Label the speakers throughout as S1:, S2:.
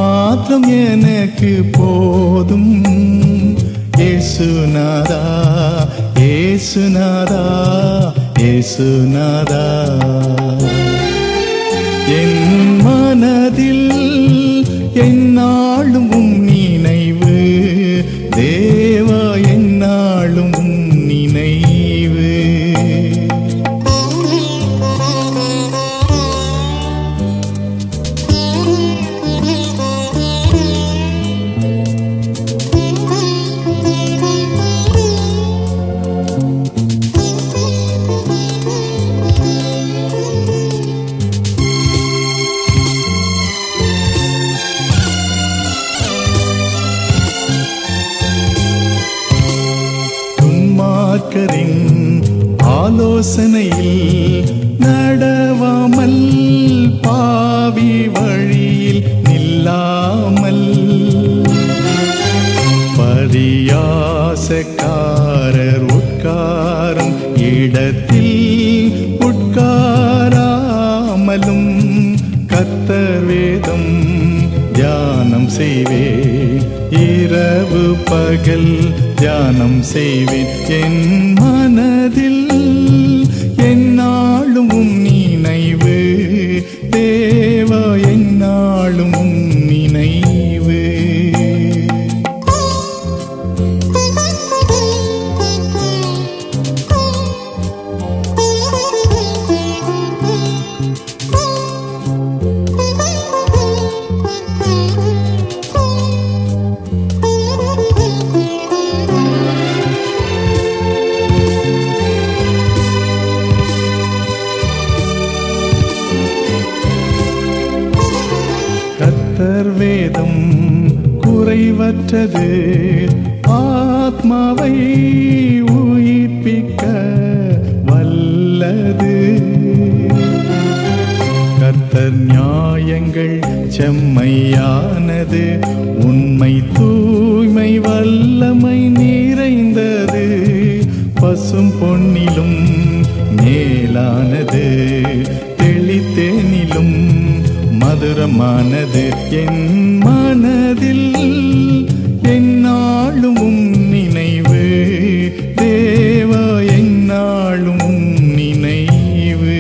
S1: மாத்திரம் எனக்கு போதும் ஏசுநாதா ஏசுநாதா ஏசுநாதா என் மனதில் என்னாலும் உம் நினைவு தேவா என்னாலும் உம் நினைவு துன்மார்க்கரின் ஆலோசனையில் நடவாமல் பாவி வழியில் நில்லாமல் பரியாசக்காரர் உட்காரும் இடத்தில் உட்காராமலும் கத்தர் வேதம் தியானம் செய்வேன் இரவு பகல் தியானம் செய்வேன் என் மனதில் என்னாலும் உம் நினைவு தேவா என்னாலும் உம் நினைவு கத்தர் வேதம் குறைவற்றது ஆத்மாவை உயிர்ப்பிக்க வல்லது கர்த்தர் நியாயங்கள் செம்மையானது உண்மை தூய்மை வல்லமை நிறைந்தது பசும் பொன்னிலும் மேலானது தெளித்தேனிலும் மதுரமானது என் மனதில் என்னாலும் உம் நினைவு தேவா என்னாலும் உம் நினைவு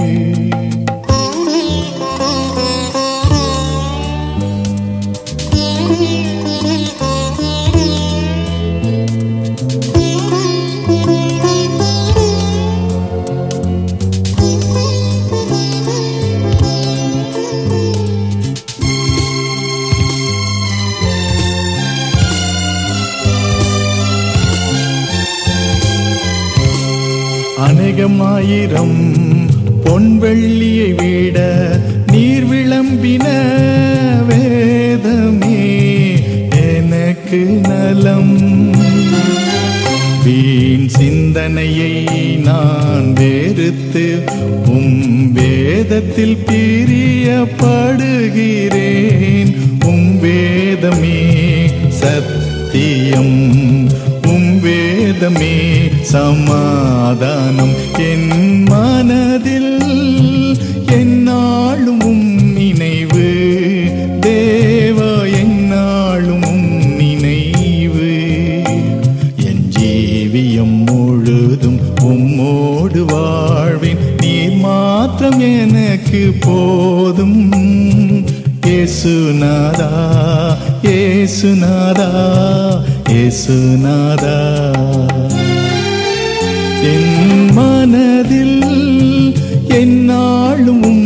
S1: அநேகமாயிரம் பொன் வெள்ளியை விட நீர் விளம்பின வேதமே எனக்கு நலம் வீண் சிந்தனையை நான் வெறுத்து உம் வேதத்தில் பிரியப்படுகிறேன் உம் வேதமே சத்தியம் உம் வேதமே சமாதானம் என் மனதில் என்னாலும் உம் நினைவு தேவா என்னாலும் உம் நினைவு என் ஜீவியம் முழுதும் உம்மோடு வாழ்வேன் நீர் மாத்திரம் எனக்கு போதும் ஏசுநாதா ஏசுநாதா ஏசுநாதா என் மனதில் என்னாலும் உம்